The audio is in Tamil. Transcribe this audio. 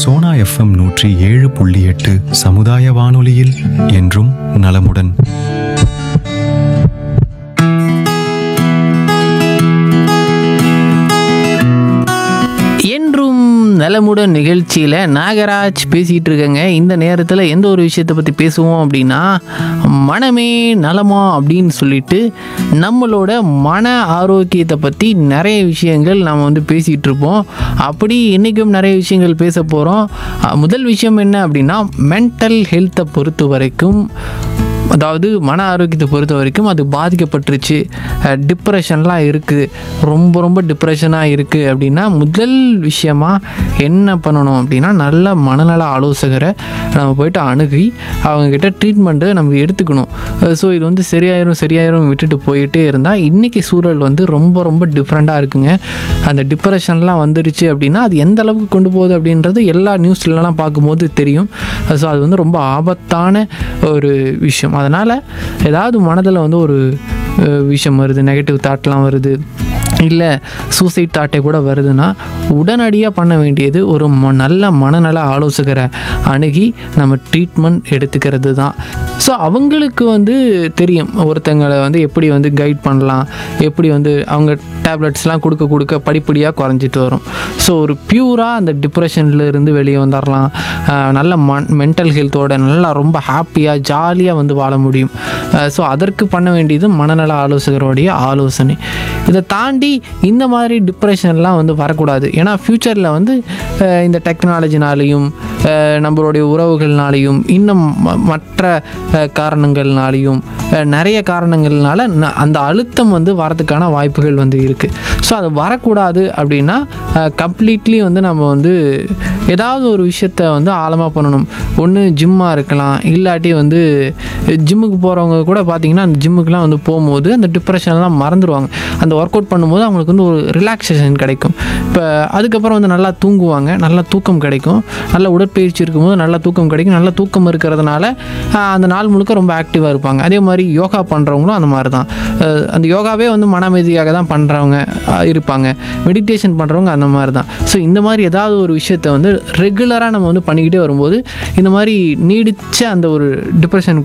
சோனா எஃப்எம் நூற்றி ஏழு புள்ளி எட்டு சமுதாய வானொலியில் என்றும் நலமுடன் என்றும் நலமுடன் நிகழ்ச்சியில் நாகராஜ் பேசிகிட்டு இருக்கேங்க இந்த நேரத்தில் எந்த ஒரு விஷயத்தை பற்றி பேசுவோம் அப்படின்னா மனமே நலமா அப்படின்னு சொல்லிட்டு நம்மளோட மன ஆரோக்கியத்தை பற்றி நிறைய விஷயங்கள் நாம் வந்து பேசிகிட்டு இருப்போம் அப்படி இன்றைக்கும் நிறைய விஷயங்கள் பேச போகிறோம் முதல் விஷயம் என்ன அப்படின்னா மென்டல் ஹெல்த்தை பொறுத்த வரைக்கும் அதாவது மன ஆரோக்கியத்தை பொறுத்த வரைக்கும் அது பாதிக்கப்பட்டுருச்சு டிப்ரெஷன்லாம் இருக்குது ரொம்ப ரொம்ப டிப்ரெஷனாக இருக்குது அப்படின்னா முதல் விஷயமா என்ன பண்ணணும் அப்படின்னா நல்ல மனநல ஆலோசகரை நம்ம போயிட்டு அணுகி அவங்கக்கிட்ட ட்ரீட்மெண்ட்டு நம்ம எடுத்துக்கணும் ஸோ இது வந்து சரியாயிரும் சரியாயிரும் விட்டுட்டு போயிட்டே இருந்தால் இன்றைக்கி சூழல் வந்து ரொம்ப ரொம்ப டிஃப்ரெண்ட்டாக இருக்குங்க அந்த டிப்ரெஷன்லாம் வந்துருச்சு அப்படின்னா அது எந்த அளவுக்கு கொண்டு போகுது அப்படின்றது எல்லா நியூஸ்லலாம் பார்க்கும்போது தெரியும் ஸோ அது வந்து ரொம்ப ஆபத்தான ஒரு விஷயம் அதனால் ஏதாவது மனதில் வந்து ஒரு அஹ், விஷயம் வருது நெகட்டிவ் தாட்லாம் வருது இல்லை சூசைட் தாட்டே கூட வருதுன்னா உடனடியாக பண்ண வேண்டியது ஒரு ம நல்ல மனநல ஆலோசகரை அணுகி நம்ம ட்ரீட்மெண்ட் எடுத்துக்கிறது தான் ஸோ அவங்களுக்கு வந்து தெரியும் ஒருத்தங்களை வந்து எப்படி வந்து கைட் பண்ணலாம் எப்படி வந்து அவங்க டேப்லெட்ஸ்லாம் கொடுக்க கொடுக்க படிப்படியாக குறைஞ்சிட்டு வரும் ஸோ ஒரு பியூராக அந்த டிப்ரெஷன்ல இருந்து வெளியே வந்துடலாம் ஆஹ் நல்ல மன் மென்டல் ஹெல்த்தோட நல்லா ரொம்ப ஹாப்பியாக ஜாலியாக வந்து வாழ முடியும் ஸோ அதற்கு பண்ண வேண்டியது மனநல ஆலோசகருடைய ஆலோசனை இதை தாண்டி இந்த மாதிரி டிப்ரெஷன்லாம் வந்து வரக்கூடாது ஏன்னா ஃப்யூச்சரில் வந்து ஆஹ் இந்த டெக்னாலஜினாலையும் ஆஹ் நம்மளுடைய உறவுகள்னாலையும் இன்னும் ம- மற்ற ஆஹ் காரணங்கள்னாலையும் ஆஹ் நிறைய காரணங்கள்னால ந- அந்த அழுத்தம் வந்து வரதுக்கான வாய்ப்புகள் வந்து இருக்குது ஸோ அது வரக்கூடாது அப்படின்னா கம்ப்ளீட்லி வந்து நம்ம வந்து ஏதாவது ஒரு விஷயத்த வந்து ஆழமாக பண்ணணும் ஒன்று ஜிம்மாக இருக்கலாம் இல்லாட்டி வந்து ஜிம்முக்கு போகிறவங்க கூட பார்த்தீங்கன்னா அந்த ஜிம்முக்குலாம் வந்து போகும்போது அந்த டிப்ரெஷன்லாம் மறந்துடுவாங்க அந்த ஒர்க் அவுட் பண்ணும்போது அவங்களுக்கு வந்து ஒரு ரிலாக்ஸேஷன் கிடைக்கும் இப்போ அதுக்கப்புறம் வந்து நல்லா தூங்குவாங்க நல்லா தூக்கம் கிடைக்கும் நல்ல உடற்பயிற்சி இருக்கும்போது நல்லா தூக்கம் கிடைக்கும் நல்ல தூக்கம் இருக்கிறதுனால ஆஹ், அந்த நாள் முழுக்க ரொம்ப ஆக்டிவாக இருப்பாங்க அதே மாதிரி யோகா பண்ணுறவங்களும் அந்த மாதிரி தான் அஹ், அந்த யோகாவே வந்து மன அமைதியாக தான் பண்ணுறவங்க இருப்பாங்க மெடிடேஷன் பண்ணுறவங்க அந்த மாதிரி தான் ஸோ இந்த மாதிரி ஏதாவது ஒரு விஷயத்தை வந்து ரெகுலராக நம்ம வந்து பண்ணிக்கிட்டே வரும்போது இந்த மாதிரி நீடிச்ச அந்த ஒரு டிப்ரெஷன்